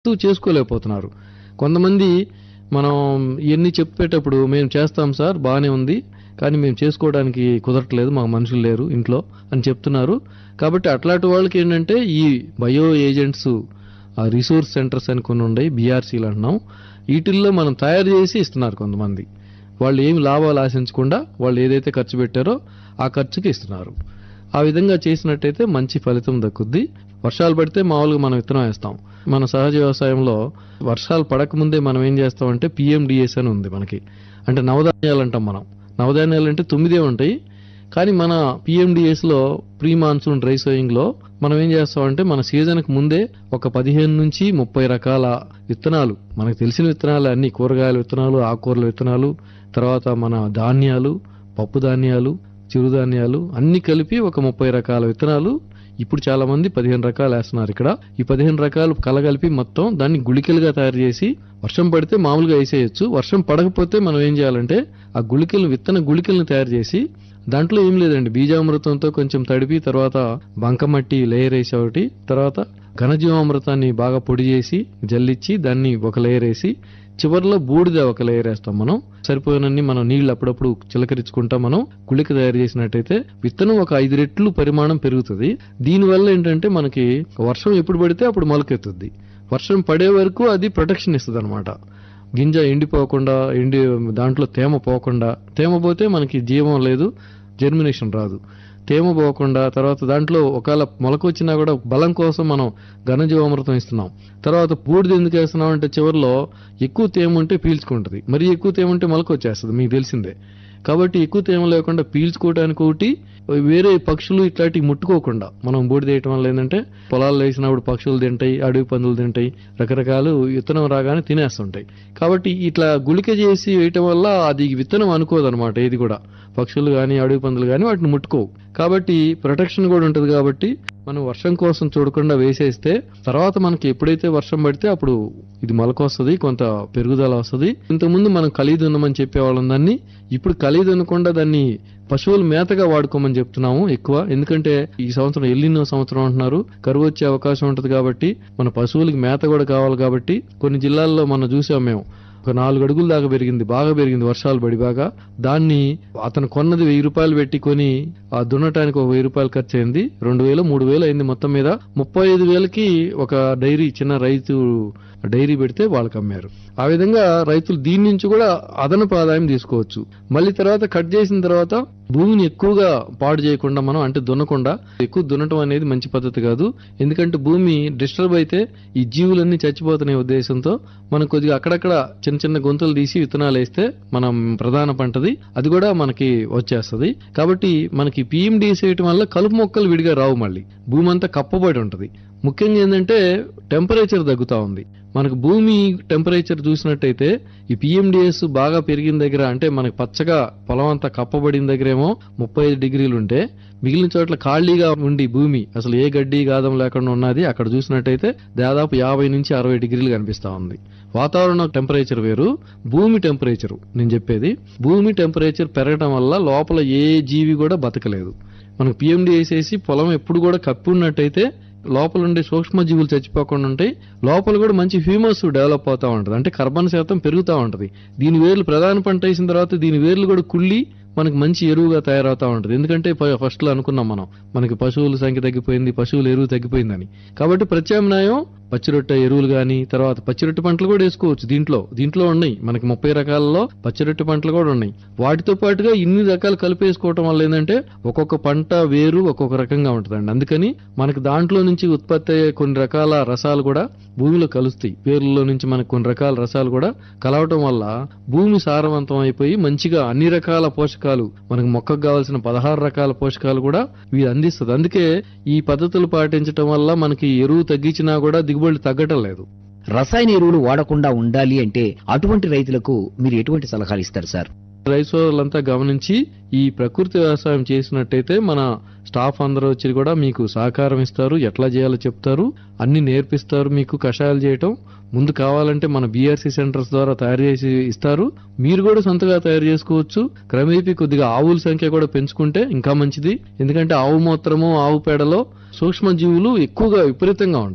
తూ చేసుకోలేకపోతున్నారు కొంతమంది మనం ఇవన్నీ చెప్పేటప్పుడు మేము చేస్తాం సార్ బాగానే ఉంది కానీ మేము చేసుకోవడానికి కుదరట్లేదు మాకు మనుషులు లేరు ఇంట్లో అని చెప్తున్నారు కాబట్టి అట్లాంటి వాళ్ళకి ఏంటంటే ఈ బయో ఏజెంట్స్ ఆ రిసోర్స్ సెంటర్స్ అని కొన్ని ఉన్నాయి బీఆర్సీలు అంటున్నాం వీటిల్లో మనం తయారు చేసి ఇస్తున్నారు కొంతమంది వాళ్ళు ఏమి లాభాలు ఆశించకుండా వాళ్ళు ఏదైతే ఖర్చు పెట్టారో ఆ ఖర్చుకి ఇస్తున్నారు ఆ విధంగా చేసినట్టయితే మంచి ఫలితం దక్కుద్ది వర్షాలు పడితే మామూలుగా మనం విత్తనం వేస్తాం మన సహజ వ్యవసాయంలో వర్షాలు పడకముందే మనం ఏం చేస్తామంటే పిఎండిఎస్ అని ఉంది మనకి అంటే నవధాన్యాలు అంటాం మనం నవధాన్యాలు అంటే తొమ్మిదే ఉంటాయి కానీ మన పిఎండిఎస్ లో ప్రీ మాన్సూన్ డ్రై సోయింగ్ లో మనం ఏం చేస్తామంటే మన సీజన్ కు ముందే ఒక పదిహేను నుంచి ముప్పై రకాల విత్తనాలు మనకు తెలిసిన విత్తనాలు అన్ని కూరగాయల విత్తనాలు ఆకుకూరల విత్తనాలు తర్వాత మన ధాన్యాలు పప్పు ధాన్యాలు చిరుధాన్యాలు అన్ని కలిపి ఒక ముప్పై రకాల విత్తనాలు ఇప్పుడు చాలా మంది పదిహేను రకాలు వేస్తున్నారు ఇక్కడ ఈ పదిహేను రకాలు కలగలిపి మొత్తం దాన్ని గుళికలుగా తయారు చేసి వర్షం పడితే మామూలుగా వేసేయచ్చు వర్షం పడకపోతే మనం ఏం చేయాలంటే ఆ గుళికలు విత్తన గుళికలను తయారు చేసి దాంట్లో ఏం లేదండి బీజామృతంతో కొంచెం తడిపి తర్వాత బంకమట్టి లేయర్ వేసి ఒకటి తర్వాత ఘనజీవామృతాన్ని బాగా పొడి చేసి జల్లిచ్చి దాన్ని ఒక లేయర్ వేసి చివరిలో బూడిద ఒక లేయర్ వేస్తాం మనం సరిపోయినన్ని మనం నీళ్లు అప్పుడప్పుడు చిలకరించుకుంటా మనం గుళిక తయారు చేసినట్టయితే విత్తనం ఒక ఐదు రెట్లు పరిమాణం పెరుగుతుంది దీనివల్ల ఏంటంటే మనకి వర్షం ఎప్పుడు పడితే అప్పుడు మొలకెత్తుద్ది వర్షం పడే వరకు అది ప్రొటెక్షన్ ఇస్తుంది అనమాట గింజ ఎండిపోకుండా ఎండి దాంట్లో తేమ పోకుండా తేమ పోతే మనకి జీవం లేదు జర్మినేషన్ రాదు తేమ పోకుండా తర్వాత దాంట్లో ఒకవేళ మొలక వచ్చినా కూడా బలం కోసం మనం ఘనజీవామృతం ఇస్తున్నాం తర్వాత బూడిద ఎందుకు వేస్తున్నాం అంటే చివరిలో ఎక్కువ తేమ ఉంటే పీల్చుకుంటుంది మరి ఎక్కువ తేమ ఉంటే మొలక వచ్చేస్తుంది మీకు తెలిసిందే కాబట్టి ఎక్కువ తేమ లేకుండా పీల్చుకోవడానికి ఒకటి వేరే పక్షులు ఇట్లాంటివి ముట్టుకోకుండా మనం బూడిద వేయటం వల్ల ఏంటంటే పొలాల్లో వేసినప్పుడు పక్షులు తింటాయి అడవి పందులు తింటాయి రకరకాలు విత్తనం రాగానే తినేస్తుంటాయి కాబట్టి ఇట్లా గుళిక చేసి వేయటం వల్ల అది విత్తనం అనుకోదన్నమాట ఏది కూడా పక్షులు కానీ అడవి పందులు కానీ వాటిని ముట్టుకోవు కాబట్టి ప్రొటెక్షన్ కూడా ఉంటుంది కాబట్టి మనం వర్షం కోసం చూడకుండా వేసేస్తే తర్వాత మనకి ఎప్పుడైతే వర్షం పడితే అప్పుడు ఇది మొలకొస్తుంది కొంత పెరుగుదల వస్తుంది ఇంతకుముందు మనం ఖలీదు ఉన్నామని చెప్పేవాళ్ళం దాన్ని ఇప్పుడు ఖలీదు అనకుండా దాన్ని పశువుల మేతగా వాడుకోమని చెప్తున్నాము ఎక్కువ ఎందుకంటే ఈ సంవత్సరం ఎల్లినో సంవత్సరం అంటున్నారు కరువు వచ్చే అవకాశం ఉంటుంది కాబట్టి మన పశువులకి మేత కూడా కావాలి కాబట్టి కొన్ని జిల్లాల్లో మనం చూసాం మేము ఒక నాలుగు అడుగుల దాకా పెరిగింది బాగా పెరిగింది వర్షాలు పడి బాగా దాన్ని అతను కొన్నది వెయ్యి రూపాయలు పెట్టి కొని ఆ దున్నటానికి ఒక వెయ్యి రూపాయలు ఖర్చు అయింది రెండు వేలు మూడు వేలు అయింది మొత్తం మీద ముప్పై ఐదు వేలకి ఒక డైరీ చిన్న రైతు డైరీ పెడితే వాళ్ళకి అమ్మారు ఆ విధంగా రైతులు దీని నుంచి కూడా అదనపు ఆదాయం తీసుకోవచ్చు మళ్ళీ తర్వాత కట్ చేసిన తర్వాత భూమిని ఎక్కువగా పాడు చేయకుండా మనం అంటే దున్నకుండా ఎక్కువ దున్నటం అనేది మంచి పద్ధతి కాదు ఎందుకంటే భూమి డిస్టర్బ్ అయితే ఈ జీవులన్నీ చచ్చిపోతున్న ఉద్దేశంతో మనం కొద్దిగా అక్కడక్కడ చిన్న చిన్న గొంతులు తీసి విత్తనాలు వేస్తే మనం ప్రధాన పంటది అది కూడా మనకి వచ్చేస్తది కాబట్టి మనకి పిఎండిఎస్ వేయటం వల్ల కలుపు మొక్కలు విడిగా రావు మళ్ళీ భూమి అంతా కప్పబడి ఉంటది ముఖ్యంగా ఏంటంటే టెంపరేచర్ తగ్గుతా ఉంది మనకు భూమి టెంపరేచర్ చూసినట్టయితే ఈ పిఎండిఎస్ బాగా పెరిగిన దగ్గర అంటే మనకి పచ్చగా పొలం అంతా కప్పబడిన దగ్గరేమో ముప్పై ఐదు డిగ్రీలు ఉంటే మిగిలిన చోట్ల ఖాళీగా ఉండి భూమి అసలు ఏ గడ్డి గాదం లేకుండా ఉన్నది అక్కడ చూసినట్టయితే దాదాపు యాభై నుంచి అరవై డిగ్రీలు కనిపిస్తా ఉంది వాతావరణ టెంపరేచర్ వేరు భూమి టెంపరేచర్ నేను చెప్పేది భూమి టెంపరేచర్ పెరగడం వల్ల లోపల ఏ జీవి కూడా బతకలేదు మనకు పిఎండి వేసేసి పొలం ఎప్పుడు కూడా కప్పి ఉన్నట్టయితే లోపల ఉండే సూక్ష్మజీవులు చచ్చిపోకుండా ఉంటాయి లోపల కూడా మంచి హ్యూమస్ డెవలప్ అవుతా ఉంటుంది అంటే కర్బన శాతం పెరుగుతూ ఉంటుంది దీని వేర్లు ప్రధాన పంట వేసిన తర్వాత దీని వేర్లు కూడా కుళ్ళి మనకి మంచి ఎరువుగా తయారవుతా ఉంటుంది ఎందుకంటే ఫస్ట్ లో అనుకున్నాం మనం మనకి పశువుల సంఖ్య తగ్గిపోయింది పశువుల ఎరువు తగ్గిపోయిందని కాబట్టి ప్రత్యామ్నాయం పచ్చిరొట్ట ఎరువులు గాని తర్వాత పచ్చిరొట్ట పంటలు కూడా వేసుకోవచ్చు దీంట్లో దీంట్లో ఉన్నాయి మనకి ముప్పై రకాలలో పచ్చిరొట్ట పంటలు కూడా ఉన్నాయి వాటితో పాటుగా ఇన్ని రకాలు కలిపేసుకోవటం వల్ల ఏంటంటే ఒక్కొక్క పంట వేరు ఒక్కొక్క రకంగా ఉంటుందండి అందుకని మనకి దాంట్లో నుంచి ఉత్పత్తి అయ్యే కొన్ని రకాల రసాలు కూడా భూమిలో కలుస్తాయి వేర్లలో నుంచి మనకు కొన్ని రకాల రసాలు కూడా కలవటం వల్ల భూమి సారవంతం అయిపోయి మంచిగా అన్ని రకాల పోషకాలు మనకు మొక్కకు కావాల్సిన పదహారు రకాల పోషకాలు కూడా ఇవి అందిస్తుంది అందుకే ఈ పద్ధతులు పాటించడం వల్ల మనకి ఎరువు తగ్గించినా కూడా దిగుబడి తగ్గటం లేదు రసాయన ఎరువులు వాడకుండా ఉండాలి అంటే అటువంటి రైతులకు మీరు ఎటువంటి సలహాలు ఇస్తారు సార్ రైతు సోదరులంతా గమనించి ఈ ప్రకృతి వ్యవసాయం చేసినట్టయితే మన స్టాఫ్ అందరూ వచ్చి కూడా మీకు సహకారం ఇస్తారు ఎట్లా చేయాలో చెప్తారు అన్ని నేర్పిస్తారు మీకు కషాయాలు చేయటం ముందు కావాలంటే మన బీఆర్సీ సెంటర్స్ ద్వారా తయారు చేసి ఇస్తారు మీరు కూడా సొంతగా తయారు చేసుకోవచ్చు క్రమేపీ కొద్దిగా ఆవుల సంఖ్య కూడా పెంచుకుంటే ఇంకా మంచిది ఎందుకంటే ఆవు మూత్రము ఆవు పేడలో సూక్ష్మజీవులు ఎక్కువగా విపరీతంగా ఉంటాయి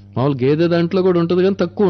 మామూలు గేదె దాంట్లో కూడా ఉంటుంది కానీ తక్కువ